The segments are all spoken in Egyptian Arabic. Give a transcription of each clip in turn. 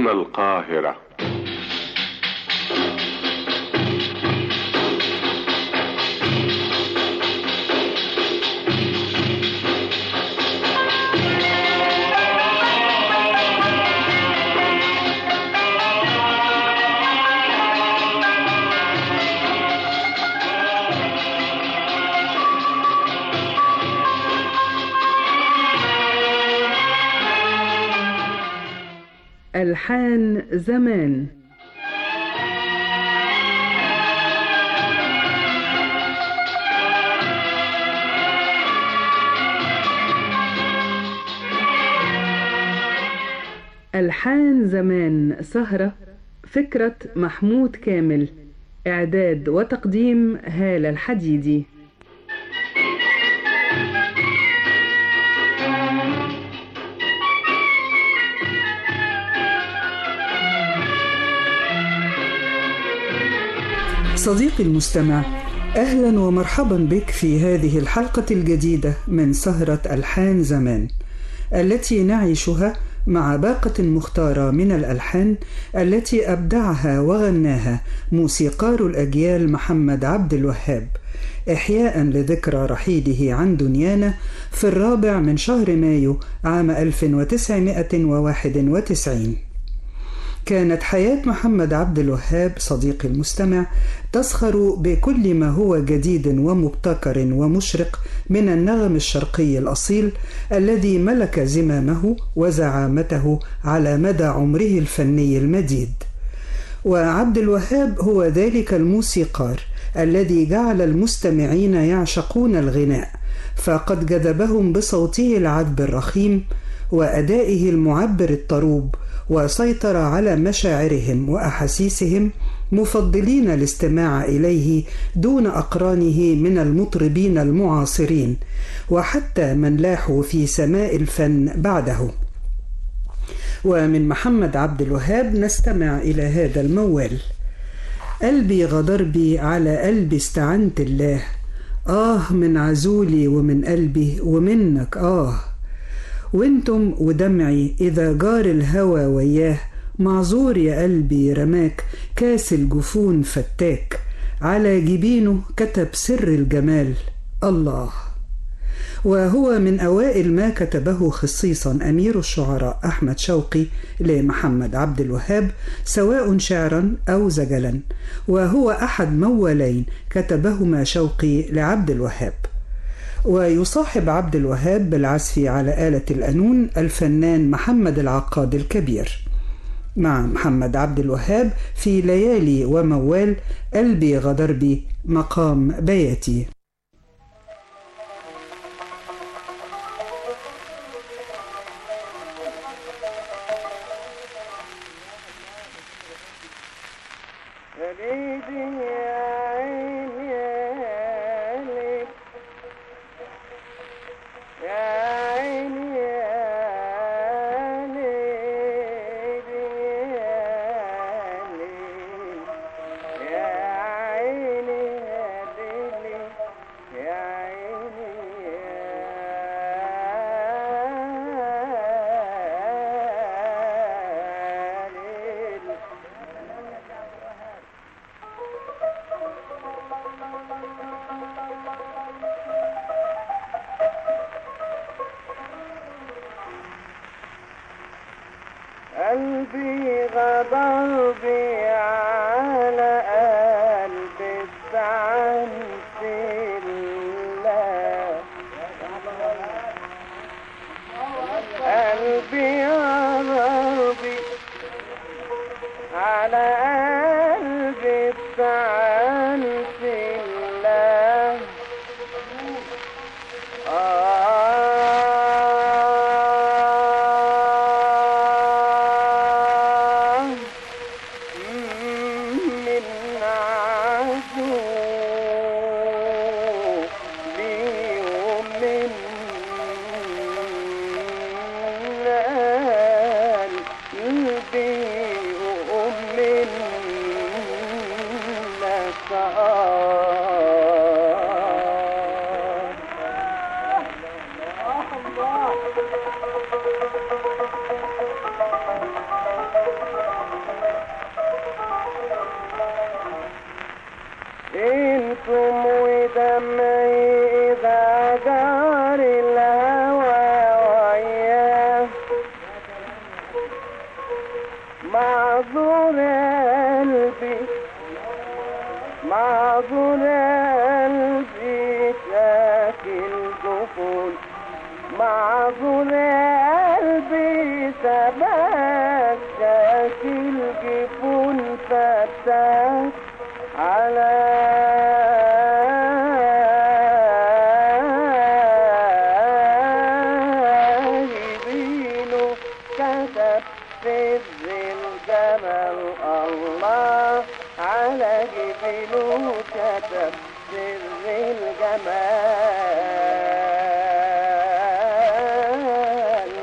هنا القاهرة ألحان زمان ألحان زمان سهرة فكرة محمود كامل إعداد وتقديم هالة الحديدي صديقي المستمع اهلا ومرحبا بك في هذه الحلقه الجديده من سهره الحان زمان التي نعيشها مع باقه مختاره من الالحان التي ابدعها وغناها موسيقار الاجيال محمد عبد الوهاب احياء لذكرى رحيله عن دنيانا في الرابع من شهر مايو عام 1991 كانت حياة محمد عبد الوهاب صديقي المستمع تسخر بكل ما هو جديد ومبتكر ومشرق من النغم الشرقي الأصيل الذي ملك زمامه وزعامته على مدى عمره الفني المديد. وعبد الوهاب هو ذلك الموسيقار الذي جعل المستمعين يعشقون الغناء فقد جذبهم بصوته العذب الرخيم وأدائه المعبر الطروب وسيطر على مشاعرهم واحاسيسهم مفضلين الاستماع اليه دون اقرانه من المطربين المعاصرين وحتى من لاحوا في سماء الفن بعده ومن محمد عبد الوهاب نستمع الى هذا الموال قلبي غدر بي على قلبي استعنت الله آه من عزولي ومن قلبي ومنك آه وانتم ودمعي إذا جار الهوى وياه معذور يا قلبي رماك كاس الجفون فتاك على جبينه كتب سر الجمال الله وهو من أوائل ما كتبه خصيصا أمير الشعراء أحمد شوقي لمحمد عبد الوهاب سواء شعرا أو زجلا وهو أحد موالين كتبهما شوقي لعبد الوهاب ويصاحب عبد الوهاب بالعزف على آلة القانون الفنان محمد العقاد الكبير مع محمد عبد الوهاب في ليالي وموال قلبي غدر بي مقام بياتي قلبي غدر بي على قلبي استعنت الله قلبي غدر بي على قلبي استعنت الله آه من عزولي ومن قلبي ومن معذور قلبي معذور قلبي شاكل جفون معذور قلبي سباك شاكل جفون فتاك على جبينه كتب في الجمال الله على جبينه كتب سر الجمال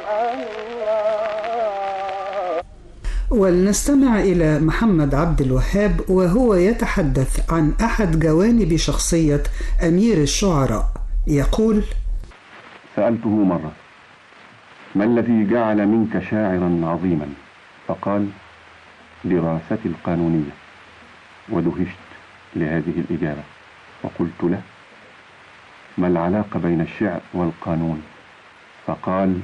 الله ولنستمع إلى محمد عبد الوهاب وهو يتحدث عن أحد جوانب شخصية أمير الشعراء يقول سألته مرة ما الذي جعل منك شاعرا عظيما فقال دراستي القانونية ودهشت لهذه الإجابة وقلت له ما العلاقة بين الشعر والقانون فقال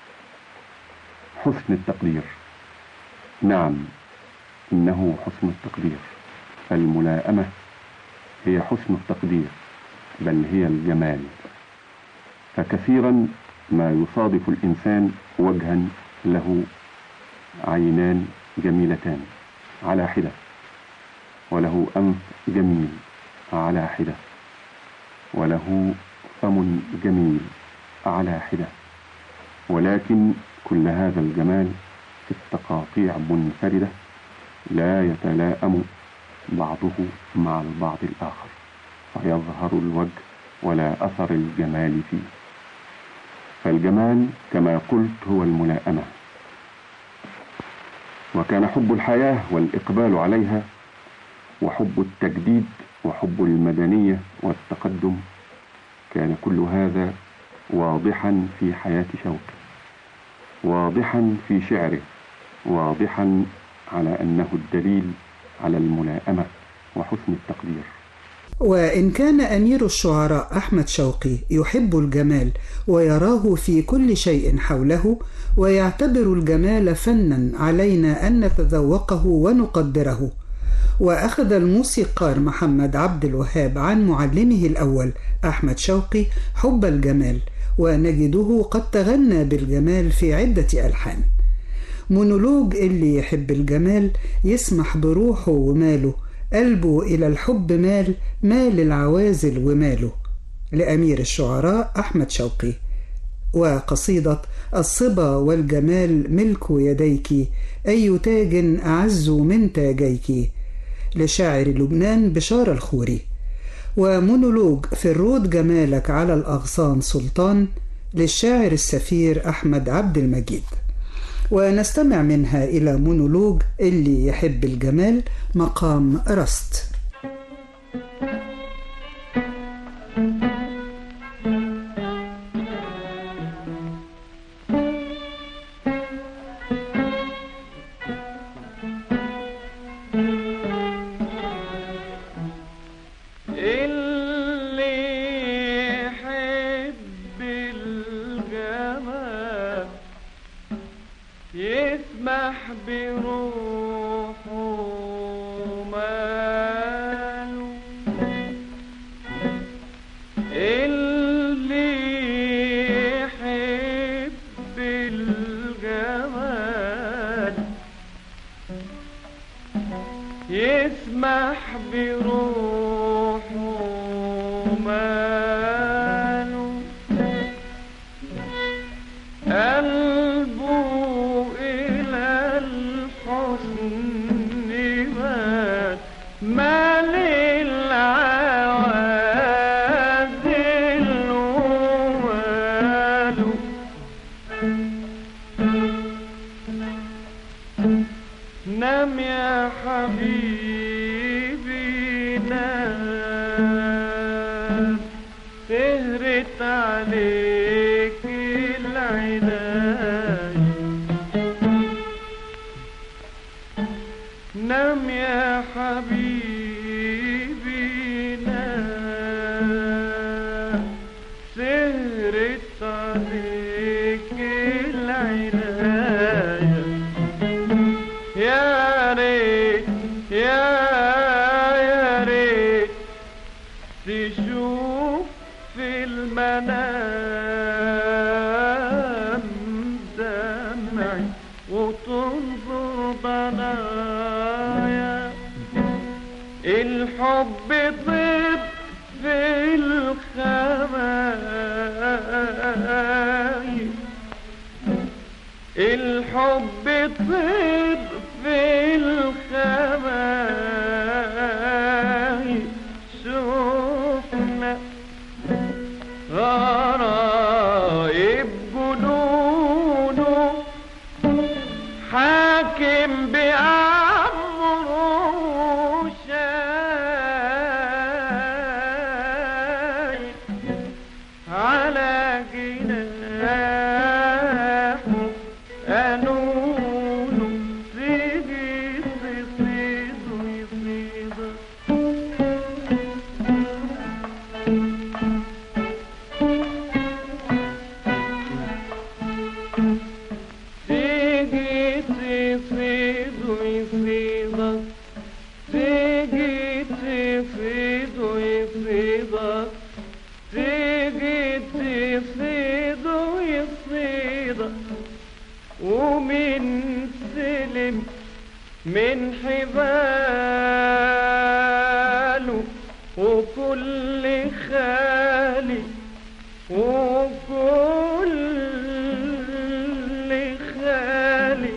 حسن التقدير نعم إنه حسن التقدير فالملائمة هي حسن التقدير بل هي الجمال فكثيرا ما يصادف الإنسان وجها له عينان جميلتان على حدة وله أنف جميل على حدة وله فم جميل على حدة ولكن كل هذا الجمال في التقاطيع منفردة لا يتلائم بعضه مع البعض الآخر فيظهر الوجه ولا أثر الجمال فيه فالجمال كما قلت هو الملائمة وكان حب الحياة والإقبال عليها وحب التجديد وحب المدنية والتقدم كان كل هذا واضحا في حياة شوقي واضحا في شعره واضحا على أنه الدليل على الملائمة وحسن التقدير وإن كان أمير الشعراء أحمد شوقي يحب الجمال ويراه في كل شيء حوله ويعتبر الجمال فنا علينا أن نتذوقه ونقدره وأخذ الموسيقار محمد عبد الوهاب عن معلمه الأول أحمد شوقي حب الجمال ونجده قد تغنى بالجمال في عدة ألحان مونولوج اللي يحب الجمال يسمح بروحه وماله قلبه إلى الحب مال مال العوازل وماله لأمير الشعراء أحمد شوقي وقصيدة الصبا والجمال ملك يديك أي تاج أعز من تاجيك لشاعر لبنان بشار الخوري ومونولوج في الرود جمالك على الأغصان سلطان للشاعر السفير أحمد عبد المجيد ونستمع منها إلى مونولوج اللي يحب الجمال مقام رست اللي يحب الجمال يسمح بروحه ماله اللي يحب الجمال يسمح بروحه ماله قلبه إلى الحزن مال مال العوازل وماله نام يا حبيبي نام سهرت عليك العناية نام يا حبيبي نام سهرت عليك العناية ضنايا الحب طيب في الخمايل الحب طيب في الخمايل شوفنا غرايب جنونه حاكم بأمره شايف على جناحه قانونه تيجي تصيد ويصيدك تيجي تصيد ويصيدك تيجي تصيد ويصيدك تيجي تصيد ويصيدك ومن سلم من حباله وكل خالي وكل خالي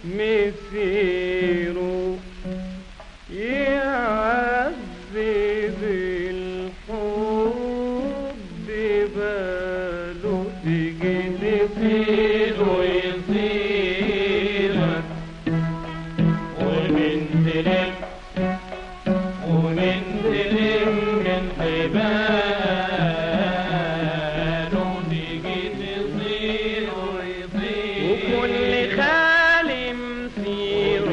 مسيره يعذب الحب باله تيجي تفيد ويصيرك ومن تلم ومن تلم من حباله تيجي تصير ويصير وكل خالي مسير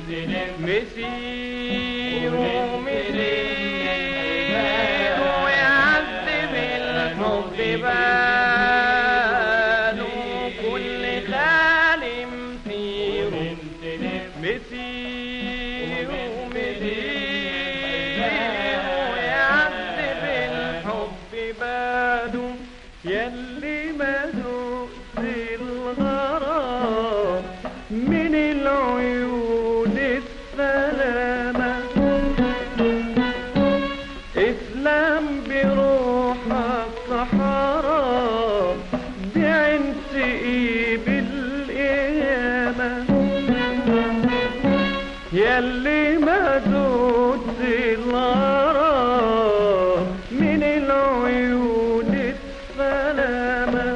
مسير ومسير ويعذب الحب باله كل خالي مسير مسير ومسير ويعذب الحب باله يلي ما ذقت الغرام من العيون السلامة اسلام بروحك حرام بعين تقيب القيامة يلي ما ذقت الغرام من العيون السلامة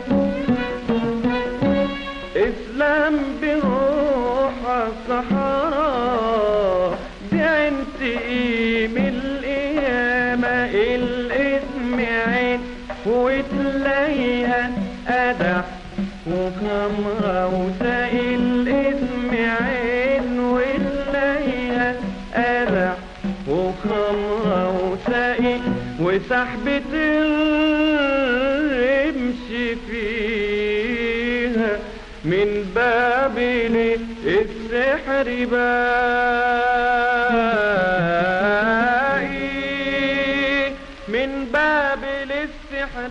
اسلام بروحك حرام بعين تقيم القيامة الاسم عين وتلاقيها قدح وخمرة وساقي الاسم عين وتلاقيها قدح وخمرة وساقي وسحبة الرمش فيها من بابل السحر باقي من بابل السحر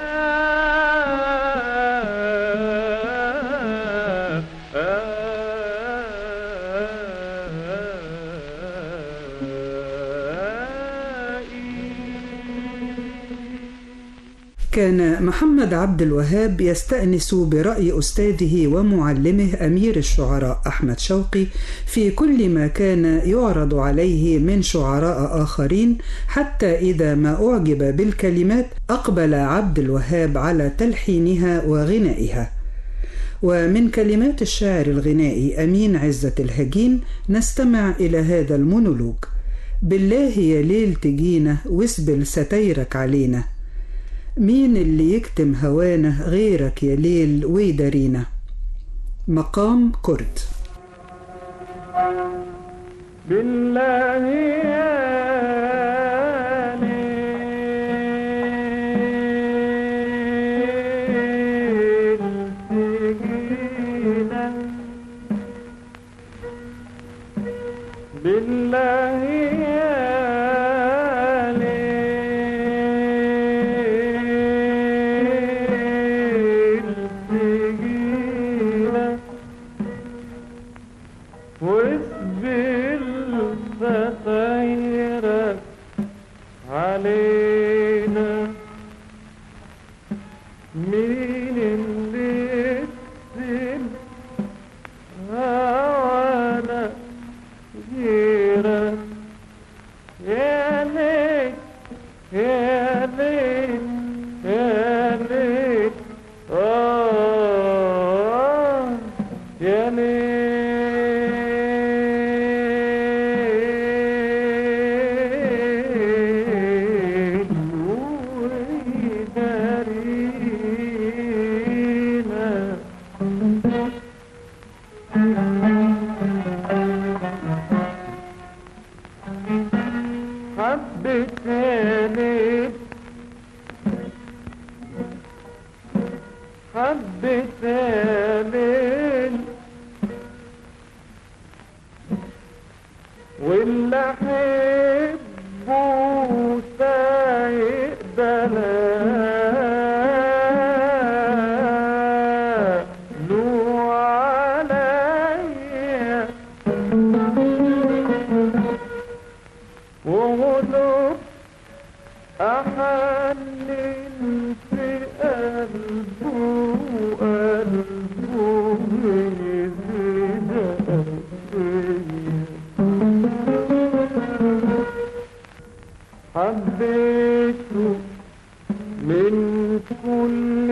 باقي كان محمد عبد الوهاب يستأنس برأي أستاذه ومعلمه أمير الشعراء أحمد شوقي في كل ما كان يعرض عليه من شعراء آخرين حتى إذا ما أعجب بالكلمات أقبل عبد الوهاب على تلحينها وغنائها ومن كلمات الشاعر الغنائي أمين عزة الهجين نستمع إلى هذا المونولوج بالله يا ليل تجينا واسبل ستيرك علينا مين اللي يكتم هوانا غيرك يا ليل ويدارينا مقام كرد بالله يا ليل تجينا بالله يا ليل تجينا واصبر فخيرك علينا مين اللي يكسب هوانا غيرك يا ليت يا ليت يا ليت آه يا ليل ويدارينا حبة ليل حبة ليل واللي احبه سايق دلال عليا وغلب أحنن في قلبه قلبه يزيد حبيته من كل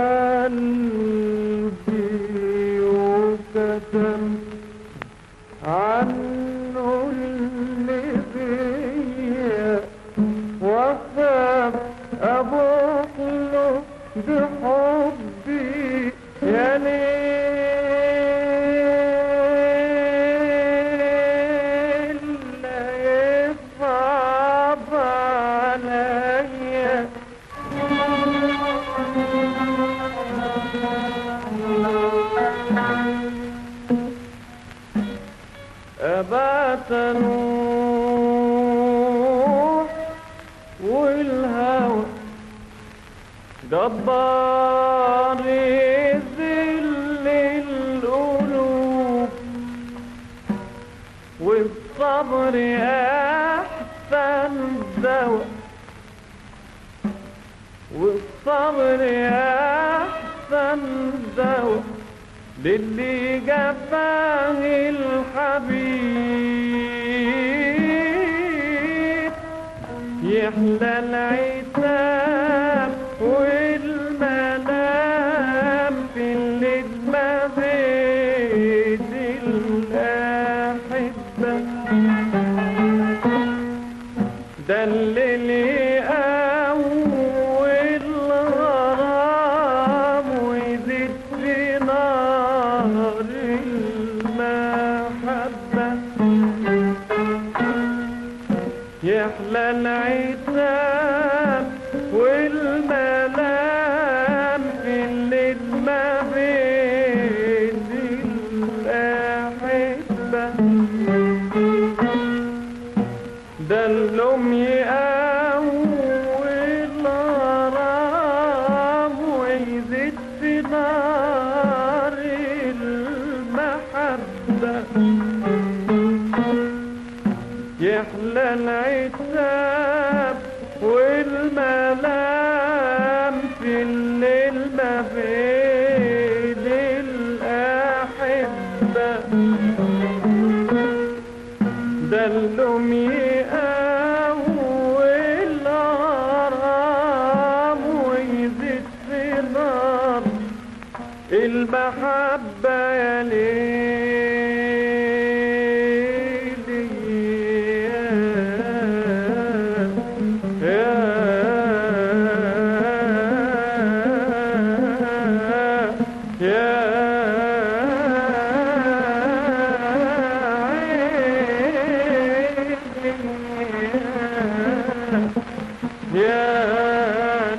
قلبي وكتم عنه اللي بيا وخاف أبوح له بحبي يا ليل لا يصعب عليا أبات نوح والهوى جبار ذل القلوب والصبر أحسن دواء والصبر أحسن دواء للي جفاه الحبيب يحلى العتاب والمنام في الليل ما بين الأحبة ده اللي أول غرام ويزيد في نار المحبة يحلى العتاب والملام في الليل ما بين الأحبة ده اللوم يقوي الغرام ويزيد في نار المحبة يحلى العتاب والملام في الليل ما بين الأحبة ده اللوم يقوي الغرام ويزيد في نار المحبة يا ليلي يا يا يا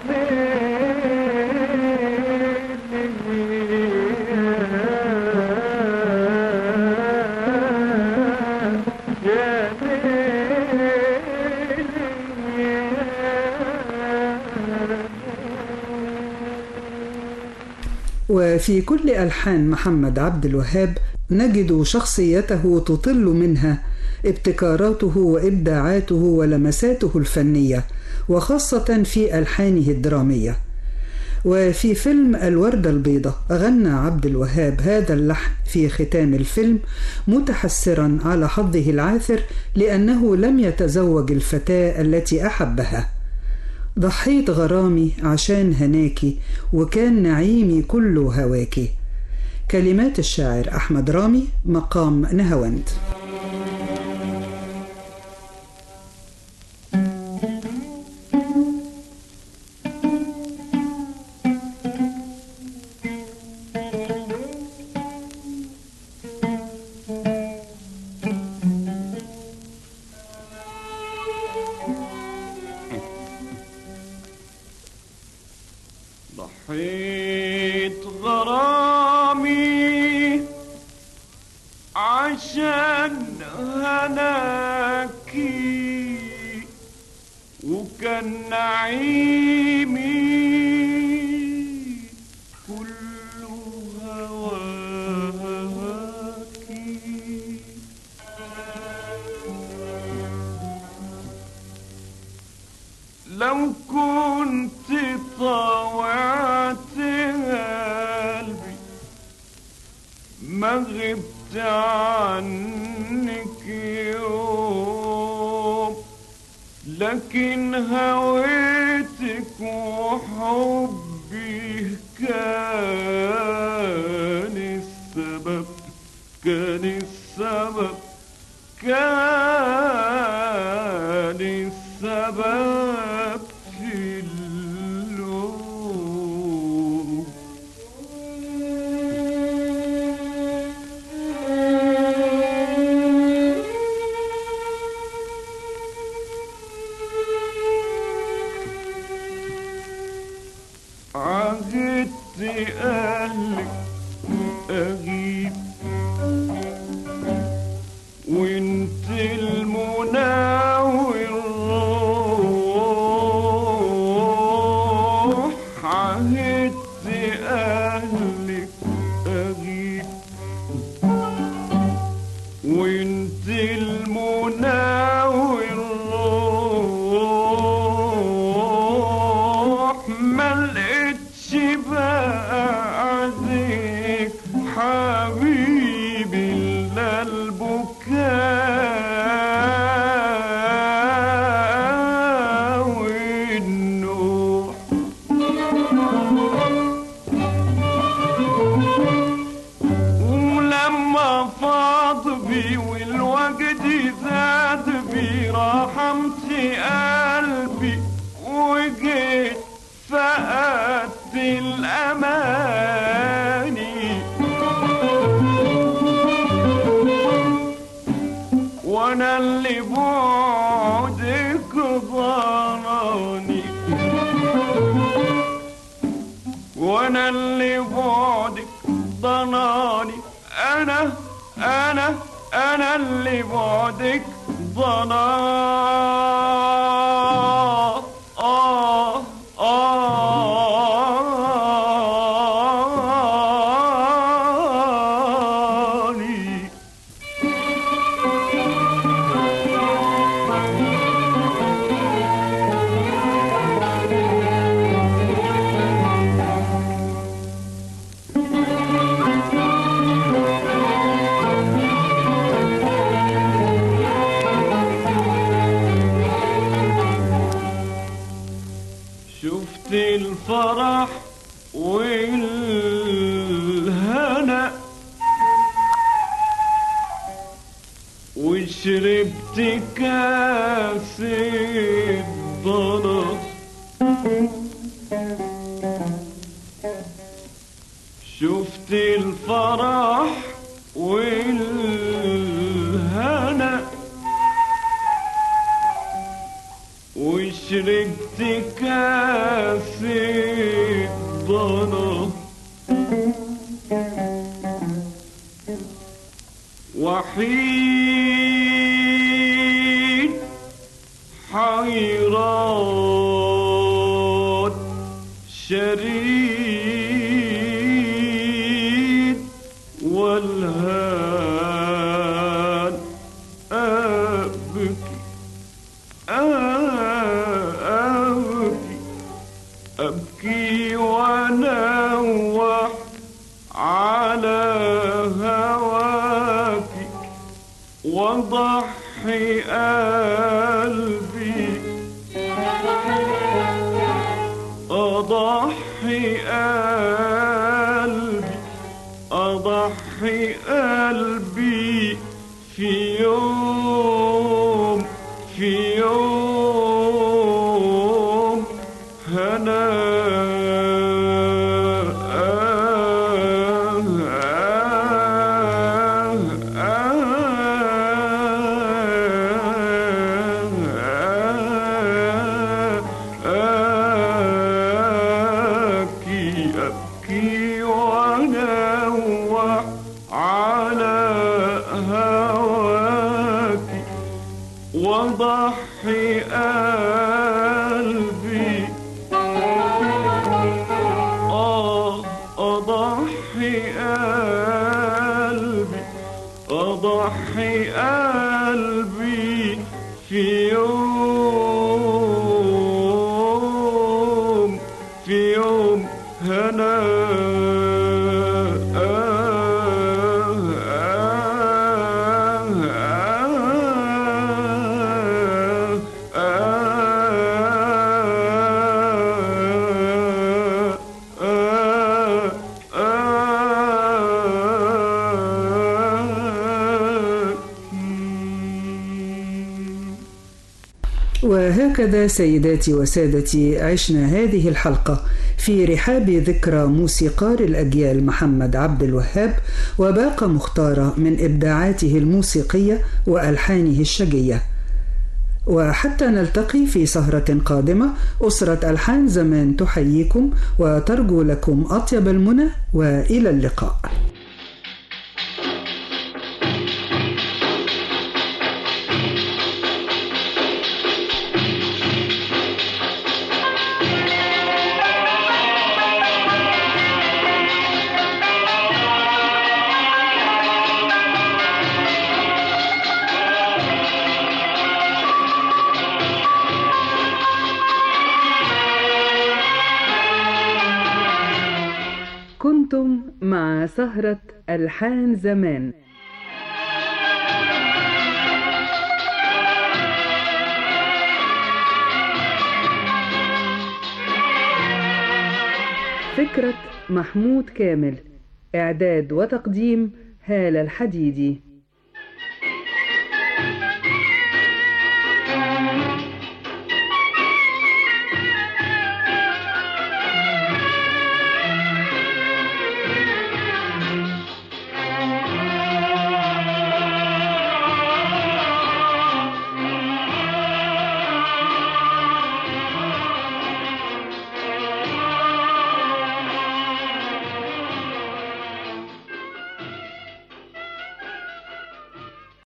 وفي كل ألحان محمد عبد الوهاب نجد شخصيته تطل منها ابتكاراته وابداعاته ولمساته الفنيه وخاصه في الحانه الدراميه وفي فيلم الوردة البيضاء غنى عبد الوهاب هذا اللحن في ختام الفيلم متحسرا على حظه العاثر لأنه لم يتزوج الفتاة التي أحبها ضحيت غرامي عشان هناكي وكان نعيمي كله هواكي كلمات الشاعر أحمد رامي مقام نهاوند ضحيت غرامي عشان هناكي وكان نعيمي كله هواكي لو كنت طوعت قلبي ما غبت عنك يوم لكن هويتك وحبي كان السبب كان السبب كان السبب في اللوم عهدت أهلك أغيب وانت المنى والروح عهدت أهلك أغيب وانت المنى والروح ما لقيتش بعدك حبيبي الا البكاء والنوح ولما فاض بي والوجد زاد بي رحمت قلبي وجيت فقدت الأماني وانا اللي بعدك ضراني وانا اللي بعدك ضناني انا انا انا اللي بعدك ضنا آه آه شفت الفرح والهنا وشربت كاس الضنا شفت الفرح والهنا وشربت كاس الضنا وحيد حيران شريد والهام وضحي قلبي أضحي قلبي أضحي قلبي في يوم في يوم هنا أبكي أبكي وأنوح على هواك وضحي قلبي آه أضحي قلبي أضحي قلبي في يوم في يوم هنا وهكذا سيداتي وسادتي عشنا هذه الحلقة في رحاب ذكرى موسيقار الأجيال محمد عبد الوهاب وباقة مختارة من إبداعاته الموسيقية وألحانه الشجية وحتى نلتقي في سهرة قادمة أسرة ألحان زمان تحييكم وترجو لكم أطيب المنى وإلى اللقاء كنتم مع سهرة ألحان زمان فكرة محمود كامل إعداد وتقديم هالة الحديدي